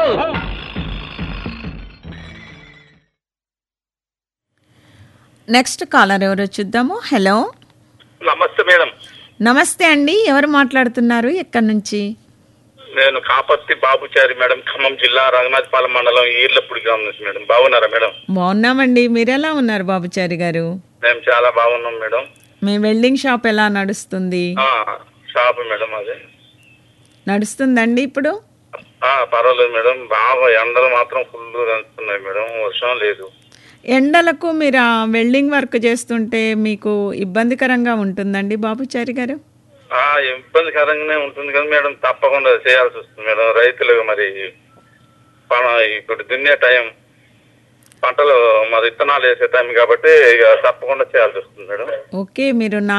next caller ఎవరో చూద్దాము hello నమస్తే మేడం నమస్తే అండి ఎవరు మాట్లాడుతున్నారు ఎక్కడి నుంచి నేను కాపర్తి బాబుచారి మేడం ఖమ్మం జిల్లా రంగనాథపాలెం మండలం ఈర్లపూడి గ్రామం నుంచి మేడం బాగున్నారా మేడం బాగున్నామండి మీరు ఎలా ఉన్నారు బాబుచారి గారు మేము చాలా బాగున్నాం మేడం మీ వెల్డింగ్ షాప్ ఎలా నడుస్తుంది ఆ, షాప్ మేడం అదే నడుస్తుందండి ఇప్పుడు ఆ, పర్వాలేదు మేడం బాగా ఎండలు మాత్రం ఫుల్ కలుస్తున్నాయి మేడం వర్షం లేదు ఎండలకు మీరు ఆ వెల్డింగ్ వర్క్ చేస్తుంటే మీకు ఇబ్బందికరంగా ఉంటుందండి బాబుచారి గారు ఆ ఇబ్బందికరంగానే ఉంటుంది కదా మేడం తప్పకుండా చేయాల్సి వస్తుంది మేడం రైతులకు మరి పన ఇప్పుడు దున్నే టైం పంటలు మరి విత్తనాలు వేసే టైం కాబట్టి ఇక తప్పకుండా చేయాల్సి వస్తుంది మేడం ఓకే మీరు నా